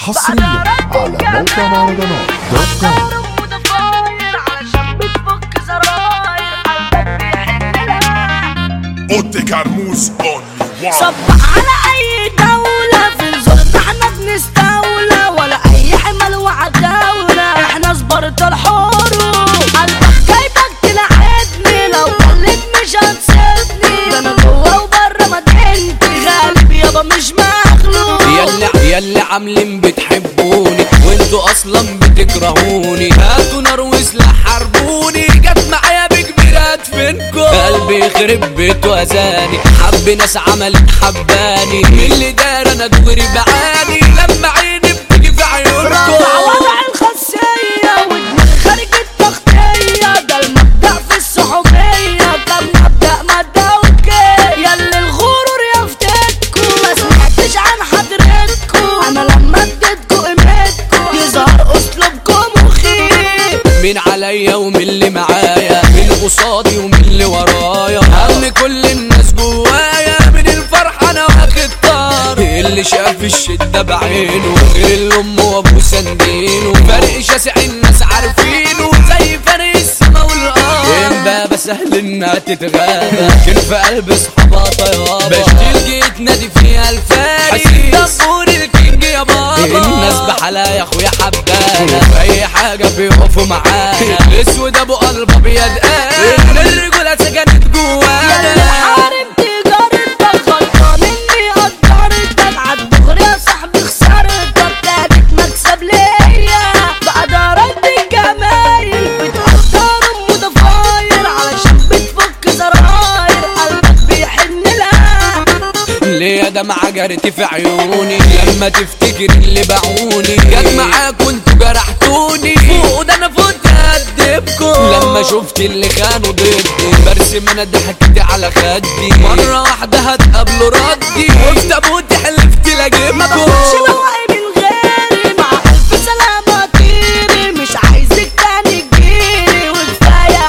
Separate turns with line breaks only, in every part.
حصريا على موقع مهرجانات دوت كوم
متفاير علشان بتفك زراير قلبك بيحن لها
اوتي كرموز اونلي وان
صبح على اي دولة في الزرد احنا بنستولى ولا اي حمل وعداولة احنا صبرت الحروب قلبك جايبك تلعبني لو قلت مش هتسيبني ده انا جوا وبره مدينتي غالب يابا مش مخلوق
يلا يلا عاملين بتحبوني وانتوا اصلا بتكرهوني هاتوا نار وسلاح حاربوني جت معايا بكبيرات فينكم قلبي يخرب بيت وزاني حب ناس عملت حباني من اللي دار انا دغري بعاني لما عيني بتيجي في
رفع
عيونكم
وضع الخاصية ودماغ خارج التغطية ده المبدأ في الصحوبية كان مبدأ مادة اوكي ياللي الغرور يفتكوا ما سمعتش عن حضرتكوا انا لما اديتكوا قيمتكوا يظهر اسلوبكم مخيف
مين عليا ومين اللي معايا مين قصادي ومين اللي ورايا هم كل الناس جوايا من الفرحة انا واخد طار اللي شاف الشدة بعينه غير الام وابو سندينه فرق شاسع الناس عارفينه زي فرق السما والارض امبابة سهل انها تتغابى كان في قلب اصحابها طيابة بشتيل جيت نادي فيها الفارس حسين دبور الكينج يا بابا الناس بحالها يا اخويا حبانا في اي حاجة بيقفوا معانا الاسود ابو قلب ابيض قال الرجولة سكنت
ياللي
جوانا
حارب تجارتك غلطان اني قدرتك عالدغري يا صاحبي خسارتك كانت مكسب ليا بعد رد الجمايل بتقدر متفاير علشان بتفك زراير قلبك بيحن لها
ليه يا دمعة جرت في عيوني لما تفتكر اللي باعوني جت معاك وانتوا جرحتوني فوق ده انا فوت هدبكم لما شفت اللي خانوا ضدي برسم انا ضحكت على خدي مرة واحدة هتقابلوا ردي وفي تابوتي حلفت
ما
لاجيبكم
باخدش دواعي من غيري مع الف سلامة طيري مش عايزك تاني تجيلي وكفاية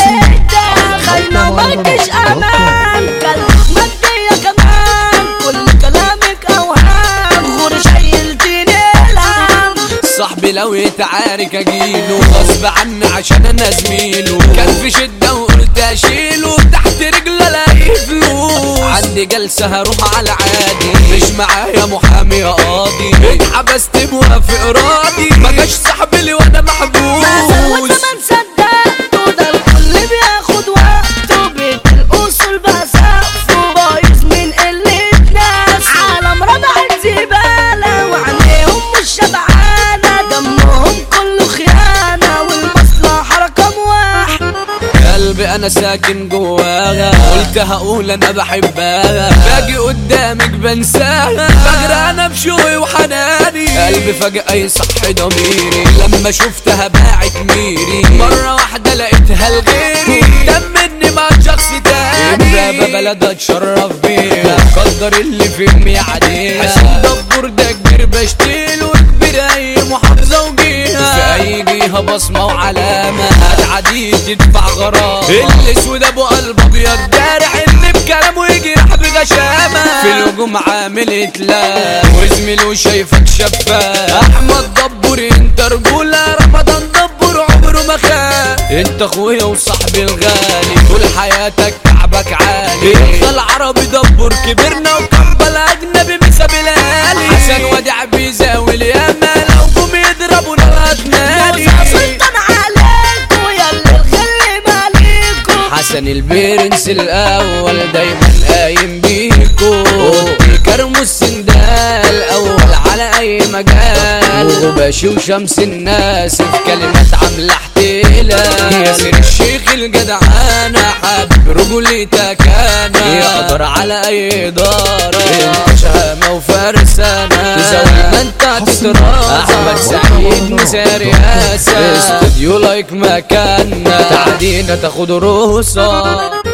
حرقتك خاينة ومالكش امان كلمة مادية كمان كل كلامك اوهام غور شايلتيني الهم
صاحبي لو يتعارك اجيله غصب عني عشان انا زميله كان في شدة وقلت اشيله تحت رجله الاقي فلوس عندي جلسة هروح على عادي مش معايا محامي يا قاضي اتحبست موافق راضي ما جاش صاحبي لي وانا
ما زود
محبوس
زمان صدقته ده الكل بياخد وقته بيت الاصول بقى سقفه بايظ من قلة ناس عالم ربع الزبالة وعينيهم مش شبعانة دمهم كله خيانة والمصلحة رقم واحد
قلبي انا ساكن جواها قلت هقول انا بحبها باجي قدامك بنساها فاكرة انا بشوقي وحناني قلبي فجأة يصح ضميري لما شفتها باعت ميري مرة واحدة لقيتها لغيري دمني مع شخص تاني بابا بلد اتشرف بيها قدر اللي في امي عاديها حسين دبور ده كبير بشتيله كبير اي محافظة وجيها في اي جهة بصمة وعلامة هتعدي تدفع غرام الاسود ابو قلب ابيض جارح اللي بكلامه يجرح بغشامة في الهجوم عامل اتلام وزميله شايفك شفاف احمد دبور انت رجولة رمضان دبور عمره ما خان انت اخويا وصاحبي الغالي طول حياتك كعبك عالي انت العربي دبور كبرنا وكمبل اجنبي مسا بلالي حسن وديع بيزاول ياما لو جم يضربوا نار نادي
موسى سلطان عليكوا ياللي الخل ماليكوا
حسن البرنس الاول دايما قايم بيكو كرم السندال اول على اي مجال وباشي وشمس الناس في كلمات عامله احتلال ياسر الشيخ الجدعانه حابب رجولتك انا يقدر على اي اداره انت شهامه وفرسانه تزاول ما انت تتراضى احمد سعيد مسار ياسر استوديو لايك مكاننا تعدينا تاخد رخصه